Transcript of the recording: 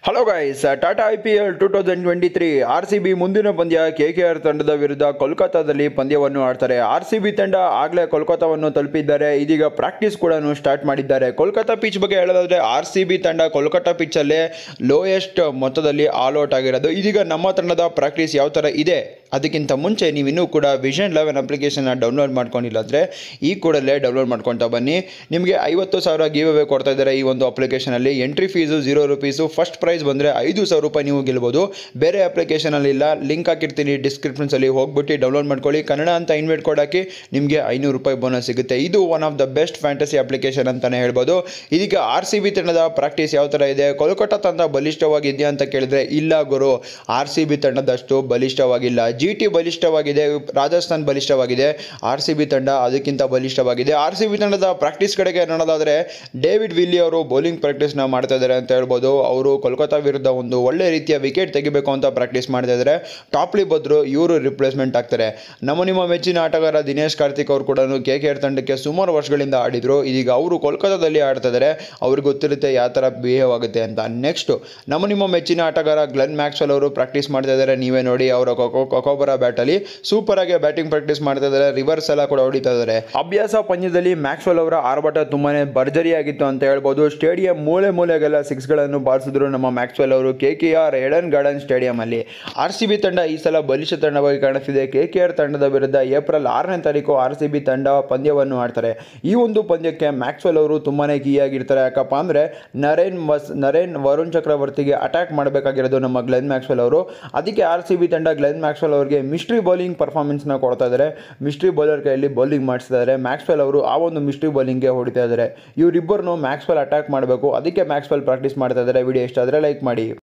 hello guys Tata I P L two thousand twenty three R C B ಮುಂದಿನ ಪಂದ್ಯ K K R ತಂಡದ ವಿರುದ್ಧ ಕೋಲ್ಕತ್ತಾದಲ್ಲಿ ಪಂದ್ಯವನ್ನು ಆಡ್ತಾರೆ ಆರ್ ಸಿ ಬಿ ತಂಡ ಆಗಲೇ ಕೋಲ್ಕತ್ತಾವನ್ನು ತಲುಪಿದ್ದಾರೆ ಇದೀಗ ಪ್ರಾಕ್ಟೀಸ್ ಕೂಡ ಸ್ಟಾರ್ಟ್ ಮಾಡಿದ್ದಾರೆ ಕೋಲ್ಕತ್ತಾ ಪಿಚ್ ಬಗ್ಗೆ ಹೇಳೋದಾದ್ರೆ ಆರ್ ಸಿ ಬಿ ತಂಡ ಕೋಲ್ಕತ್ತಾ ಪಿಚ್ಚಲ್ಲೇ ಲೋಯೆಸ್ಟ್ ಮೊತ್ತದಲ್ಲಿ ಆಲ್ ಔಟ್ ಆಗಿರೋದು ಇದೀಗ ನಮ್ಮ ತಂಡದ ಪ್ರಾಕ್ಟೀಸ್ ಯಾವ ಥರ ಇದೆ ಅದಕ್ಕಿಂತ ಮುಂಚೆ ನೀವು ಇನ್ನೂ ಕೂಡ ವಿಷನ್ ಲೆವೆನ್ ಅಪ್ಲಿಕೇಶನ್ನ ಡೌನ್ಲೋಡ್ ಮಾಡ್ಕೊಂಡಿಲ್ಲ ಅಂದರೆ ಈ ಕೂಡಲೇ ಡೌನ್ಲೋಡ್ ಮಾಡ್ಕೊತಾ ಬನ್ನಿ ನಿಮಗೆ ಐವತ್ತು ಸಾವಿರ ಗಿವ್ ಅವೇ ಕೊಡ್ತಾ ಇದ್ದಾರೆ ಈ ಒಂದು ಅಪ್ಲಿಕೇಶನಲ್ಲಿ entry fees zero rupees first prize ಬಂದರೆ ಐದು ಸಾವಿರ ರೂಪಾಯಿ ನೀವು ಗೆಲ್ಬೋದು ಬೇರೆ ಅಪ್ಲಿಕೇಶನಲ್ಲಿ ಇಲ್ಲ ಲಿಂಕ್ ಹಾಕಿರ್ತೀನಿ ಡಿಸ್ಕ್ರಿಪ್ಷನ್ಸಲ್ಲಿ ಹೋಗ್ಬಿಟ್ಟು ಡೌನ್ಲೋಡ್ ಮಾಡ್ಕೊಳ್ಳಿ ಕನ್ನಡ ಅಂತ ಇನ್ವೈಟ್ ಕೋಡ್ ಹಾಕಿ ನಿಮಗೆ ಐನೂರು ರೂಪಾಯಿ ಬೋನಸ್ ಸಿಗುತ್ತೆ ಇದು one of the best fantasy application ಅಂತಲೇ ಹೇಳ್ಬೋದು ಇದೀಗ ಆರ್ ಸಿ ಬಿ ತಂಡದ ಪ್ರಾಕ್ಟೀಸ್ ಯಾವ ಥರ ಇದೆ ಕೋಲ್ಕತ್ತಾ ತಂಡ ಬಲಿಷ್ಠವಾಗಿದೆಯಾ ಅಂತ ಕೇಳಿದ್ರೆ ಇಲ್ಲ ಗುರು ಆರ್ ಸಿ ಬಿ ತಂಡದಷ್ಟು ಬಲಿಷ್ಠವಾಗಿಲ್ಲ ಜಿ ಟಿ ಬಲಿಷ್ಠವಾಗಿದೆ ರಾಜಸ್ಥಾನ್ ಬಲಿಷ್ಠವಾಗಿದೆ ಆರ್ ಸಿ ಬಿ ತಂಡ ಅದಕ್ಕಿಂತ ಬಲಿಷ್ಠವಾಗಿದೆ ಆರ್ ಸಿ ಬಿ ತಂಡದ ಪ್ರಾಕ್ಟೀಸ್ ಕಡೆಗೆ ನೋಡೋದಾದರೆ ಡೇವಿಡ್ ವಿಲ್ಲಿ ಅವರು ಬೌಲಿಂಗ್ ಪ್ರಾಕ್ಟೀಸ್ನ ಮಾಡ್ತಾ ಇದ್ದಾರೆ ಅಂತ ಹೇಳ್ಬೋದು ಅವರು ಕೋಲ್ಕತ್ತಾ ವಿರುದ್ಧ ಒಂದು ಒಳ್ಳೆ ರೀತಿಯ ವಿಕೆಟ್ ತೆಗಿಬೇಕು ಅಂತ ಪ್ರಾಕ್ಟೀಸ್ ಮಾಡ್ತಾ ಇದ್ದಾರೆ ಟಾಪ್ಲಿ ಬದ್ರು ಇವರು ರಿಪ್ಲೇಸ್ಮೆಂಟ್ ಆಗ್ತಾರೆ ನಮ್ಮ ನಿಮ್ಮ ಮೆಚ್ಚಿನ ಆಟಗಾರ ದಿನೇಶ್ ಕಾರ್ತಿಕ್ ಅವರು ಕೂಡ ಕೆ ಕೆ ಆರ್ ತಂಡಕ್ಕೆ ಸುಮಾರು ವರ್ಷಗಳಿಂದ ಆಡಿದ್ರು ಇದೀಗ ಅವರು ಕೋಲ್ಕತ್ತಾದಲ್ಲಿ ಆಡ್ತಾ ಇದ್ದಾರೆ ಅವ್ರಿಗೆ ಗೊತ್ತಿರುತ್ತೆ ಯಾವ ಥರ ಬಿಹೇವ್ ಆಗುತ್ತೆ ಅಂತ ನೆಕ್ಸ್ಟ್ ನಮ್ಮ ನಿಮ್ಮ ಮೆಚ್ಚಿನ ಆಟಗಾರ ಗ್ಲೆನ್ ಮ್ಯಾಕ್ಸ್ವೆಲ್ ಅವರು ಪ್ರಾಕ್ಟೀಸ್ ಮಾಡ್ತಾ ಇದ್ದಾರೆ ನೀವೇ ನೋಡಿ ಅವರ ಕೊಕೋಬರ ಬ್ಯಾಟಲ್ಲಿ ಸೂಪರ್ ಆಗಿ ಬ್ಯಾಟಿಂಗ್ ಪ್ರಾಕ್ಟೀಸ್ ಮಾಡ್ತಾ ಇದ್ದಾರೆ ರಿವರ್ಸ್ ಎಲ್ಲ ಕೂಡ ಹೊಡಿತಾ ಇದ್ದಾರೆ ಅಭ್ಯಾಸ ಪಂದ್ಯದಲ್ಲಿ ಮ್ಯಾಕ್ಸ್ವೆಲ್ ಅವರ ಆರ್ಭಟ ತುಂಬಾನೇ ಭರ್ಜರಿಯಾಗಿತ್ತು ಅಂತ ಹೇಳ್ಬೋದು ಸ್ಟೇಡಿಯಂ ಮೂಲೆ ಮೂಲೆಗೆಲ್ಲ ಸಿಕ್ಸ್ಗಳನ್ನು ಬಾರಿಸಿದ್ರು ನಮ್ಮ ಮ್ಯಾಕ್ಸ್ವೆಲ್ ಅವರು K K R Eden Garden stadium ಅಲ್ಲಿ ಆರ್ ಸಿ ಬಿ ತಂಡ ಈ ಸಲ ಬಲಿಷ್ಠ ತಂಡವಾಗಿ ಕಾಣಿಸ್ತಿದೆ ಕೆ ಕೆ ಆರ್ ತಂಡದ ವಿರುದ್ಧ ಏಪ್ರಿಲ್ ಆರನೇ ತಾರೀಕು ಆರ್ ಸಿ ಬಿ ತಂಡ ಪಂದ್ಯವನ್ನು ಆಡ್ತಾರೆ ಈ ಒಂದು ಪಂದ್ಯಕ್ಕೆ ಮ್ಯಾಕ್ಸ್ವೆಲ್ ಅವರು ತುಂಬಾನೇ ಕೀ ಆಗಿರ್ತಾರೆ ಯಾಕಪ್ಪ ಅಂದರೆ ನರೇನ್ ಮಸ್ ನರೇನ್ ವರುಣ್ ಚಕ್ರವರ್ತಿಗೆ ಅಟ್ಯಾಕ್ ಮಾಡಬೇಕಾಗಿರೋದು ನಮ್ಮ ಗ್ಲೆನ್ ಮ್ಯಾಕ್ಸ್ವೆಲ್ ಅವರು ಅದಕ್ಕೆ ಆರ್ ಸಿ ಬಿ ತಂಡ ಗ್ಲೆನ್ ಮ್ಯಾಕ್ಸ್ವೆಲ್ ಅವರಿಗೆ ಮಿಸ್ಟ್ರಿ ಬೌಲಿಂಗ್ ಪರ್ಫಾರ್ಮೆನ್ಸ್ನ ಕೊಡ್ತಾ ಇದ್ದಾರೆ ಮಿಸ್ಟ್ರಿ ಬೌಲರ್ ಕೈಯಲ್ಲಿ ಬೌಲಿಂಗ್ ಮಾಡಿಸ್ತಿದ್ದಾರೆ ಮ್ಯಾಕ್ಸ್ವೆಲ್ ಅವರು ಆ ಒಂದು ಮಿಸ್ಟ್ರಿ ಬೌಲಿಂಗ್ಗೆ ಹೊಡಿತಾ ಇದ್ದಾರೆ ಇವರಿಬ್ಬರನ್ನು ಮ್ಯಾಕ್ಸ್ವೆಲ್ ಅಟ್ಯಾಕ್ ಮಾಡಬೇಕು ಅದಕ್ಕೆ ಮ್ಯಾಕ್ಸ್ವೆಲ್ ಪ್ರಾಕ್ಟೀಸ್ ಮಾಡ್ತಾ ಇದ್ದಾರೆ ವಿಡಿಯೋ ಇಷ್ಟ ಆದರೆ ಲೈಕ್ ಮಾಡಿ